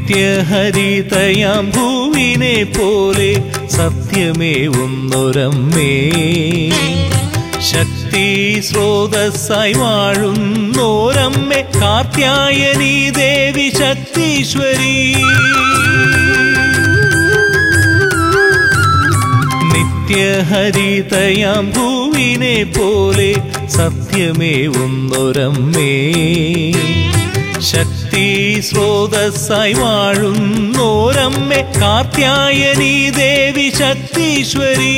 നിത്യഹരിതയാം ഭൂവിനെ പോലെ സത്യമേവുന്നൊരമ്മേ ശക്തി സ്രോതസ്സായി വാഴുന്നോരമ്മേ കാർത്യായനീ ദേവി ശക്തീശ്വരി നിത്യഹരിതയാം ഭൂവിനെ പോലെ സത്യമേവുന്നൊരമ്മേ ശക്തി സ്രോതസ്സായി വാഴുന്നോരമ്മേ കാർത്യായനീ ദേവി ശക്തീശ്വരി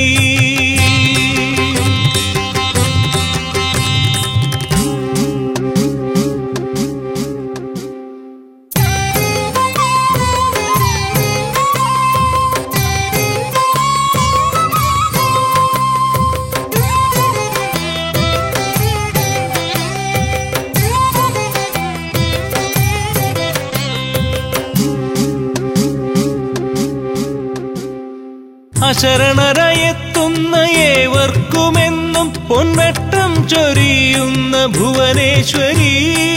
അശരണരയെത്തുന്ന ഏവർക്കുമെന്നും പൊൻവെട്ടം ചൊരിയുന്ന ഭുവനേശ്വരി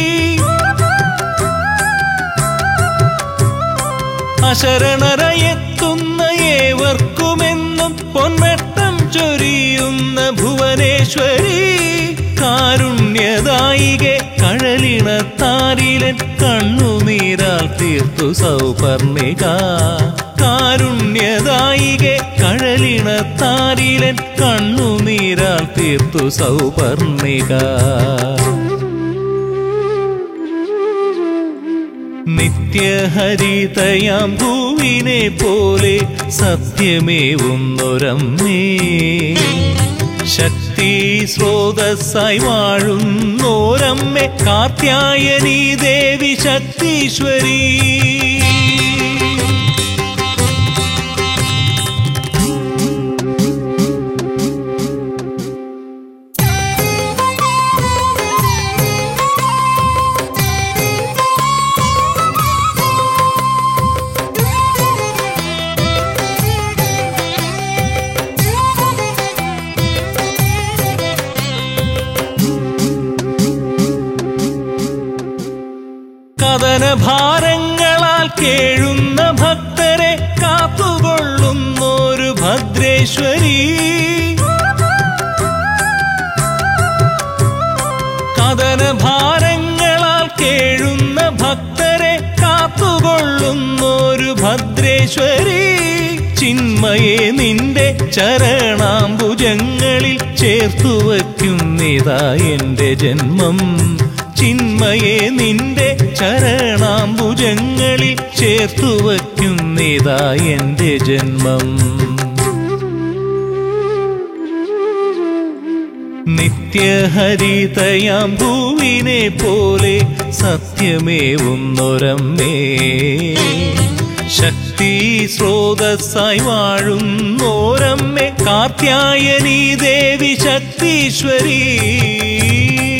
അശരണരയെത്തുന്ന ഏവർക്കുമെന്നും പൊൻവെട്ടം ചൊരിയുന്ന ഭുവനേശ്വരി കാരുണ്യദായികെ കഴലിണത്താരിലൻ കണ്ണുനീരാൽ തീർത്തു സൗപർണിക കാരുണ്യദായികെ കഴലിണത്താരിലൻ കണ്ണുനീരാൽ തീർത്തു സൗപർണിക നിത്യഹരിതയാം ഭൂവിനെ പോലെ സത്യമേവുന്നൊരമ്മേ ശക്തി സ്രോതസ്സായി വാഴുന്നോരമ്മേ കാർത്യായനീ ദേവി ശക്തീശ്വരി കഥന ഭാരങ്ങളാൽ കേഴുന്ന ഭക്തരെ കാത്തുകൊള്ളുന്നൊരു ഭദ്രേശ്വരി കഥന ഭാരങ്ങളാൽ കേഴുന്ന ഭക്തരെ കാത്തുകൊള്ളുന്നൊരു ഭദ്രേശ്വരി ചിന്മയെ നിന്റെ ചരണാംബുജങ്ങളിൽ ചേർത്തു വയ്ക്കുന്നിതാ എന്റെ ജന്മം ചിന്മയെ നിന്റെ ചരണാംബുജങ്ങളിൽ ചേർത്തു വയ്ക്കുന്നിതാ എന്റെ ജന്മം നിത്യഹരിതയാം ഭൂവിനെ പോലെ സത്യമേവുന്നൊരമ്മേ ശക്തി സ്രോതസ്സായി വാഴുന്നോരമ്മേ കാർത്യായനീ ദേവി ശക്തീശ്വരി